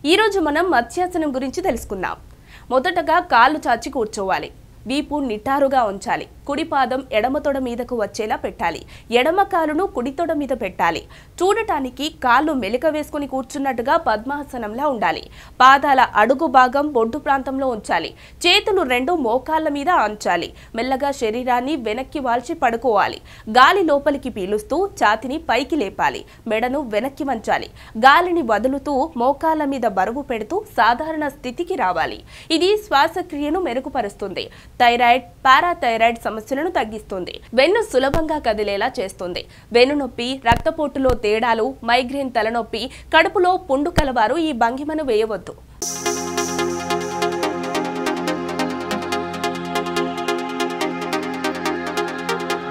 ఈరోజు మనం మత్స్యాసనం గురించి తెలుసుకుందాం మొదటగా కాళ్ళు చాచి కూర్చోవాలి వీపు నిటారుగా ఉంచాలి కుడి పాదం ఎడమ తొడ మీదకు వచ్చేలా పెట్టాలి ఎడమ కాలును కుడి తొడ మీద పెట్టాలి చూడటానికి కాళ్ళు మెలిక వేసుకుని కూర్చున్నట్టుగా పద్మాసనంలా ఉండాలి పాదాల అడుగు భాగం బొడ్డు ప్రాంతంలో ఉంచాలి చేతులు రెండు మోకాళ్ళ మీద ఆంచాలి మెల్లగా శరీరాన్ని వెనక్కి వాల్చి పడుకోవాలి గాలి లోపలికి పీలుస్తూ ఛాతిని పైకి లేపాలి మెడను వెనక్కి వంచాలి గాలిని వదులుతూ మోకాళ్ళ మీద బరువు పెడుతూ సాధారణ స్థితికి రావాలి ఇది శ్వాసక్రియను మెరుగుపరుస్తుంది థైరాయిడ్ పారాథైరాయిడ్ సమస్యలను తగ్గిస్తుంది వెన్ను సులభంగా కదిలేలా చేస్తుంది వెన్నునొప్పి రక్తపోటులో తేడాలు మైగ్రేన్ తలనొప్పి కడుపులో పుండు కలవారు ఈ భంగిమను వేయవద్దు